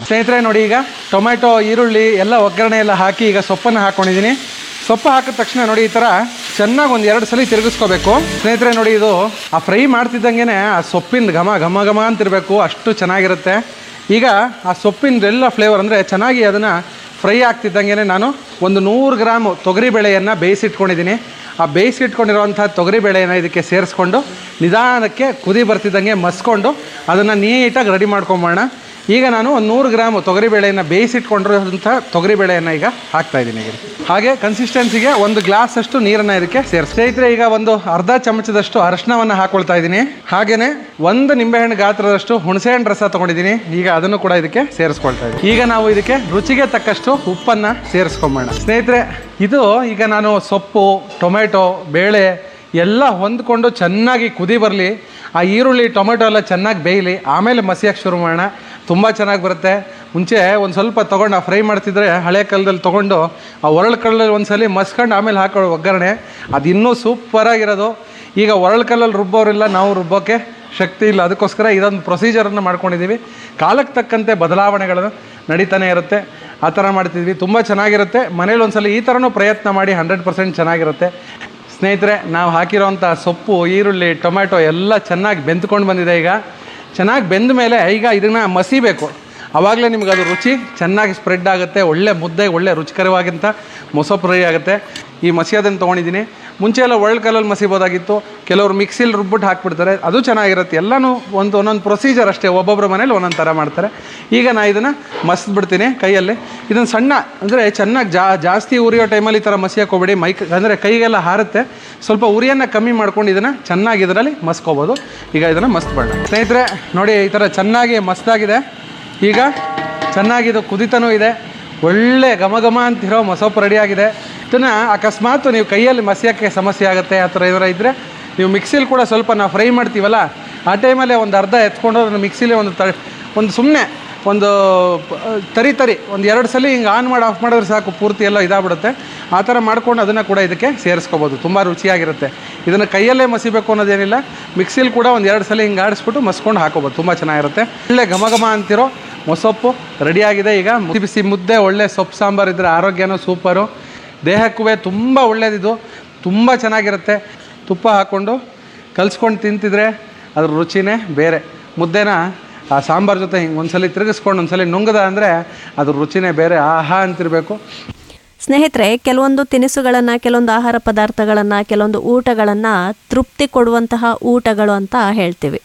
ಸ್ನೇಹಿತರೆ ನೋಡಿ ಈಗ ಟೊಮೆಟೊ ಈರುಳ್ಳಿ ಎಲ್ಲ ಒಗ್ಗರಣೆ ಎಲ್ಲ ಹಾಕಿ ಈಗ ಸೊಪ್ಪನ್ನು ಹಾಕ್ಕೊಂಡಿದ್ದೀನಿ ಸೊಪ್ಪು ಹಾಕಿದ ತಕ್ಷಣ ನೋಡಿ ಈ ಥರ ಚೆನ್ನಾಗಿ ಒಂದು ಎರಡು ಸಲ ತಿರುಗಿಸ್ಕೋಬೇಕು ಸ್ನೇಹಿತರೆ ನೋಡಿ ಇದು ಆ ಫ್ರೈ ಮಾಡ್ತಿದ್ದಂಗೆ ಆ ಸೊಪ್ಪಿನ ಘಮ ಘಮ ಘಮ ಅಂತಿರಬೇಕು ಅಷ್ಟು ಚೆನ್ನಾಗಿರುತ್ತೆ ಈಗ ಆ ಸೊಪ್ಪಿಂದೆಲ್ಲ ಫ್ಲೇವರ್ ಅಂದರೆ ಚೆನ್ನಾಗಿ ಅದನ್ನು ಫ್ರೈ ಆಗ್ತಿದ್ದಂಗೆ ನಾನು ಒಂದು ನೂರು ಗ್ರಾಮ್ ತೊಗರಿಬೇಳೆಯನ್ನು ಬೇಯಿಸಿಟ್ಕೊಂಡಿದ್ದೀನಿ ಆ ಬೇಯಿಸಿಟ್ಕೊಂಡಿರುವಂಥ ತೊಗರಿಬೇಳೆಯನ್ನು ಇದಕ್ಕೆ ಸೇರಿಸ್ಕೊಂಡು ನಿಧಾನಕ್ಕೆ ಕುದಿ ಬರ್ತಿದ್ದಂಗೆ ಮಸ್ಕೊಂಡು ಅದನ್ನು ನೀಟಾಗಿ ರೆಡಿ ಮಾಡ್ಕೊಂಬೋಣ ಈಗ ನಾನು ಒಂದು ನೂರು ಗ್ರಾಮ್ ತೊಗರಿಬೇಳೆಯನ್ನು ಬೇಯಿಸಿಟ್ಕೊಂಡಿರೋಂಥ ತೊಗರಿಬೇಳೆಯನ್ನು ಈಗ ಹಾಕ್ತಾ ಇದ್ದೀನಿ ಈಗ ಹಾಗೆ ಕನ್ಸಿಸ್ಟೆನ್ಸಿಗೆ ಒಂದು ಗ್ಲಾಸ್ ಅಷ್ಟು ನೀರನ್ನು ಇದಕ್ಕೆ ಸೇರಿಸಿ ಸ್ನೇಹಿತರೆ ಈಗ ಒಂದು ಅರ್ಧ ಚಮಚದಷ್ಟು ಅರಶಿನವನ್ನು ಹಾಕೊಳ್ತಾ ಇದ್ದೀನಿ ಹಾಗೆಯೇ ಒಂದು ನಿಂಬೆಹಣ್ಣು ಗಾತ್ರದಷ್ಟು ಹುಣಸೆಹಣ್ಣು ರಸ ತೊಗೊಂಡಿದ್ದೀನಿ ಈಗ ಅದನ್ನು ಕೂಡ ಇದಕ್ಕೆ ಸೇರಿಸ್ಕೊಳ್ತಾ ಇದ್ದೀನಿ ಈಗ ನಾವು ಇದಕ್ಕೆ ರುಚಿಗೆ ತಕ್ಕಷ್ಟು ಉಪ್ಪನ್ನು ಸೇರಿಸ್ಕೊಂಬೋಣ ಸ್ನೇಹಿತರೆ ಇದು ಈಗ ನಾನು ಸೊಪ್ಪು ಟೊಮೆಟೊ ಬೇಳೆ ಎಲ್ಲ ಹೊಂದ್ಕೊಂಡು ಚೆನ್ನಾಗಿ ಕುದಿ ಬರಲಿ ಆ ಈರುಳ್ಳಿ ಟೊಮೆಟೊ ಎಲ್ಲ ಚೆನ್ನಾಗಿ ಬೇಯಲಿ ಆಮೇಲೆ ಮಸಿಯಕ್ಕೆ ಶುರು ಮಾಡೋಣ ತುಂಬ ಚೆನ್ನಾಗಿ ಬರುತ್ತೆ ಮುಂಚೆ ಒಂದು ಸ್ವಲ್ಪ ತೊಗೊಂಡು ಫ್ರೈ ಮಾಡ್ತಿದ್ರೆ ಹಳೆ ಕಾಲದಲ್ಲಿ ತೊಗೊಂಡು ಆ ಒರಳು ಕಲ್ಲಲ್ಲಿ ಒಂದು ಸಲ ಮಸ್ಕೊಂಡು ಆಮೇಲೆ ಹಾಕೊಳ್ಳೋ ಒಗ್ಗರಣೆ ಅದು ಇನ್ನೂ ಸೂಪರಾಗಿರೋದು ಈಗ ಒರಳು ಕಲ್ಲಲ್ಲಿ ರುಬ್ಬೋರಿಲ್ಲ ನಾವು ರುಬ್ಬೋಕ್ಕೆ ಶಕ್ತಿ ಇಲ್ಲ ಅದಕ್ಕೋಸ್ಕರ ಇದೊಂದು ಪ್ರೊಸೀಜರನ್ನು ಮಾಡ್ಕೊಂಡಿದ್ದೀವಿ ಕಾಲಕ್ಕೆ ತಕ್ಕಂತೆ ಬದಲಾವಣೆಗಳು ನಡೀತಾನೆ ಇರುತ್ತೆ ಆ ಥರ ಮಾಡ್ತಿದ್ವಿ ತುಂಬ ಚೆನ್ನಾಗಿರುತ್ತೆ ಮನೇಲಿ ಒಂದ್ಸಲ ಈ ಥರನೂ ಪ್ರಯತ್ನ ಮಾಡಿ ಹಂಡ್ರೆಡ್ ಪರ್ಸೆಂಟ್ ಚೆನ್ನಾಗಿರುತ್ತೆ ಸ್ನೇಹಿತರೆ ನಾವು ಹಾಕಿರೋಂಥ ಸೊಪ್ಪು ಈರುಳ್ಳಿ ಟೊಮ್ಯಾಟೊ ಎಲ್ಲ ಚೆನ್ನಾಗಿ ಬೆಂದ್ಕೊಂಡು ಬಂದಿದೆ ಈಗ ಚೆನ್ನಾಗಿ ಬೆಂದ ಮೇಲೆ ಈಗ ಇದನ್ನು ಮಸಿಬೇಕು ಆವಾಗಲೇ ನಿಮ್ಗೆ ಅದು ರುಚಿ ಚೆನ್ನಾಗಿ ಸ್ಪ್ರೆಡ್ ಆಗುತ್ತೆ ಒಳ್ಳೆ ಮುದ್ದೆ ಒಳ್ಳೆ ರುಚಿಕರವಾಗಿಂತ ಮೊಸಪ್ಪು ಫ್ರೈ ಆಗುತ್ತೆ ಈ ಮಸಿಯೋದನ್ನು ತೊಗೊಂಡಿದ್ದೀನಿ ಮುಂಚೆ ಎಲ್ಲ ಒಳ್ಳೆ ಕಲ್ಲಲ್ಲಿ ಮಸಿಬೋದಾಗಿತ್ತು ಕೆಲವರು ಮಿಕ್ಸಿಲಿ ರುಬ್ಬಿಟ್ಟು ಹಾಕ್ಬಿಡ್ತಾರೆ ಅದು ಚೆನ್ನಾಗಿರುತ್ತೆ ಎಲ್ಲನೂ ಒಂದು ಒಂದೊಂದು ಪ್ರೊಸೀಜರ್ ಅಷ್ಟೇ ಒಬ್ಬೊಬ್ಬರ ಮನೇಲಿ ಒಂದೊಂದು ಥರ ಮಾಡ್ತಾರೆ ಈಗ ನಾ ಇದನ್ನು ಮಸ್ಬಿಡ್ತೀನಿ ಕೈಯಲ್ಲಿ ಇದನ್ನು ಸಣ್ಣ ಅಂದರೆ ಚೆನ್ನಾಗಿ ಜಾ ಜಾಸ್ತಿ ಉರಿಯೋ ಟೈಮಲ್ಲಿ ಈ ಥರ ಮಸಿಯಕ್ಕೆ ಹೋಗ್ಬೇಡಿ ಮೈಕ್ ಅಂದರೆ ಕೈಗೆಲ್ಲ ಹಾರುತ್ತೆ ಸ್ವಲ್ಪ ಉರಿಯನ್ನು ಕಮ್ಮಿ ಮಾಡ್ಕೊಂಡು ಇದನ್ನು ಚೆನ್ನಾಗಿ ಇದರಲ್ಲಿ ಮಸ್ಕೋಬೋದು ಈಗ ಇದನ್ನು ಮಸ್ತ್ಬೇಡ ಸ್ನೇಹಿತರೆ ನೋಡಿ ಈ ಥರ ಚೆನ್ನಾಗಿ ಮಸ್ತಾಗಿದೆ ಈಗ ಚೆನ್ನಾಗಿದು ಕುದಿತನೂ ಇದೆ ಒಳ್ಳೆ ಘಮ ಘಮ ಅಂತಿರೋ ಮಸೊಪ್ಪು ರೆಡಿಯಾಗಿದೆ ಇದನ್ನು ಅಕಸ್ಮಾತ್ ನೀವು ಕೈಯಲ್ಲಿ ಮಸಿಯೋಕ್ಕೆ ಸಮಸ್ಯೆ ಆಗುತ್ತೆ ಆ ಥರ ಏನಾರ ಇದ್ದರೆ ನೀವು ಮಿಕ್ಸಿಲಿ ಕೂಡ ಸ್ವಲ್ಪ ನಾವು ಫ್ರೈ ಮಾಡ್ತೀವಲ್ಲ ಆ ಟೈಮಲ್ಲೇ ಒಂದು ಅರ್ಧ ಎತ್ಕೊಂಡು ಅದನ್ನು ಮಿಕ್ಸಿಲಿ ಒಂದು ತ ಒಂದು ಸುಮ್ಮನೆ ಒಂದು ಪ- ತರಿ ತರಿ ಒಂದು ಎರಡು ಸಲ ಹಿಂಗೆ ಆನ್ ಮಾಡಿ ಆಫ್ ಮಾಡಿದ್ರೆ ಸಾಕು ಪೂರ್ತಿ ಎಲ್ಲ ಇದಾಗ್ಬಿಡುತ್ತೆ ಆ ಥರ ಮಾಡ್ಕೊಂಡು ಅದನ್ನು ಕೂಡ ಇದಕ್ಕೆ ಸೇರಿಸ್ಕೋಬೋದು ತುಂಬ ರುಚಿಯಾಗಿರುತ್ತೆ ಇದನ್ನು ಕೈಯಲ್ಲೇ ಮಸಿಬೇಕು ಅನ್ನೋದೇನಿಲ್ಲ ಮಿಕ್ಸಿಲಿ ಕೂಡ ಒಂದು ಎರಡು ಸಲ ಹಿಂಗೆ ಆಡಿಸ್ಬಿಟ್ಟು ಮಸ್ಕೊಂಡು ಹಾಕೋಬೋದು ತುಂಬ ಚೆನ್ನಾಗಿರುತ್ತೆ ಒಳ್ಳೆ ಘಮ ಘಮ ಅಂತಿರೋ ಮೊಸೊಪ್ಪು ರೆಡಿಯಾಗಿದೆ ಈಗ ಬಿಸಿ ಬಿಸಿ ಮುದ್ದೆ ಒಳ್ಳೆ ಸೊಪ್ಪು ಸಾಂಬಾರು ಇದ್ದರೆ ಆರೋಗ್ಯನೂ ಸೂಪರು ದೇಹಕ್ಕೂ ತುಂಬ ಒಳ್ಳೇದಿದು ತುಂಬ ಚೆನ್ನಾಗಿರುತ್ತೆ ತುಪ್ಪ ಹಾಕ್ಕೊಂಡು ಕಲಿಸ್ಕೊಂಡು ತಿಂತಿದ್ರೆ ಅದ್ರ ರುಚಿನೇ ಬೇರೆ ಮುದ್ದೆನ ಆ ಸಾಂಬಾರು ಜೊತೆ ಹಿಂಗೆ ಒಂದ್ಸಲಿ ತಿರುಗಿಸ್ಕೊಂಡು ಒಂದ್ಸಲಿ ನುಂಗದ ಅಂದರೆ ಅದ್ರ ರುಚಿನೇ ಬೇರೆ ಆಹಾ ಅಂತಿರಬೇಕು ಸ್ನೇಹಿತರೆ ಕೆಲವೊಂದು ತಿನಿಸುಗಳನ್ನು ಕೆಲವೊಂದು ಆಹಾರ ಪದಾರ್ಥಗಳನ್ನು ಕೆಲವೊಂದು ಊಟಗಳನ್ನು ತೃಪ್ತಿ ಕೊಡುವಂತಹ ಊಟಗಳು ಅಂತ ಹೇಳ್ತೀವಿ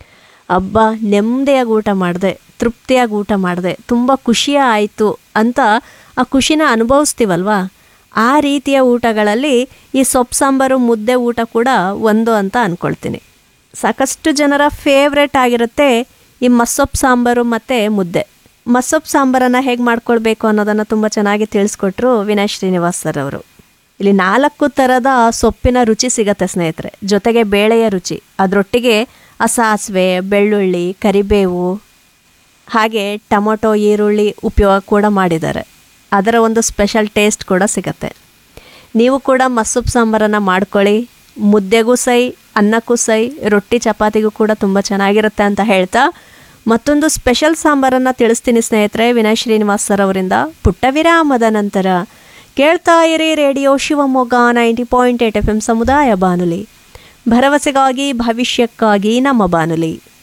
ಅಬ್ಬಾ ನೆಮ್ಮದಿಯಾಗಿ ಊಟ ಮಾಡಿದೆ ತೃಪ್ತಿಯಾಗಿ ಊಟ ಮಾಡಿದೆ ತುಂಬ ಖುಷಿಯ ಆಯಿತು ಅಂತ ಆ ಖುಷಿನ ಅನುಭವಿಸ್ತೀವಲ್ವಾ ಆ ರೀತಿಯ ಊಟಗಳಲ್ಲಿ ಈ ಸೊಪ್ಪು ಸಾಂಬಾರು ಮುದ್ದೆ ಊಟ ಕೂಡ ಒಂದು ಅಂತ ಅಂದ್ಕೊಳ್ತೀನಿ ಸಾಕಷ್ಟು ಜನರ ಫೇವ್ರೆಟ್ ಆಗಿರುತ್ತೆ ಈ ಮಸ್ಸೊಪ್ಪು ಸಾಂಬಾರು ಮತ್ತು ಮುದ್ದೆ ಮಸ್ಸೊಪ್ಪು ಸಾಂಬಾರನ್ನು ಹೇಗೆ ಮಾಡ್ಕೊಳ್ಬೇಕು ಅನ್ನೋದನ್ನು ತುಂಬ ಚೆನ್ನಾಗಿ ತಿಳಿಸ್ಕೊಟ್ರು ವಿನಯ್ ಶ್ರೀನಿವಾಸ್ ಸರ್ ಅವರು ಇಲ್ಲಿ ನಾಲ್ಕು ಥರದ ಸೊಪ್ಪಿನ ರುಚಿ ಸಿಗತ್ತೆ ಸ್ನೇಹಿತರೆ ಜೊತೆಗೆ ಬೇಳೆಯ ರುಚಿ ಅದರೊಟ್ಟಿಗೆ ಆ ಸಾಸಿವೆ ಬೆಳ್ಳುಳ್ಳಿ ಕರಿಬೇವು ಹಾಗೆ ಟೊಮೊಟೊ ಈರುಳ್ಳಿ ಉಪಯೋಗ ಕೂಡ ಮಾಡಿದ್ದಾರೆ ಅದರ ಒಂದು ಸ್ಪೆಷಲ್ ಟೇಸ್ಟ್ ಕೂಡ ಸಿಗತ್ತೆ ನೀವು ಕೂಡ ಮಸ್ಸೊಪ್ಪು ಸಾಂಬಾರನ್ನು ಮಾಡ್ಕೊಳ್ಳಿ ಮುದ್ದೆಗೂ ಸೈ ಅನ್ನಕ್ಕೂ ಸೈ ರೊಟ್ಟಿ ಚಪಾತಿಗೂ ಕೂಡ ತುಂಬ ಚೆನ್ನಾಗಿರುತ್ತೆ ಅಂತ ಹೇಳ್ತಾ ಮತ್ತೊಂದು ಸ್ಪೆಷಲ್ ಸಾಂಬಾರನ್ನು ತಿಳಿಸ್ತೀನಿ ಸ್ನೇಹಿತರೆ ವಿನಯ್ ಶ್ರೀನಿವಾಸ್ ಸರ್ ಅವರಿಂದ ಪುಟ್ಟ ವಿರಾಮದ ನಂತರ ಕೇಳ್ತಾ ಇರಿ radio Shivamogga ninety point eight F M ಸಮುದಾಯ ಬಾನುಲಿ ಭರವಸೆಗಾಗಿ ಭವಿಷ್ಯಕ್ಕಾಗಿ ನಮ್ಮ ಬಾನುಲಿ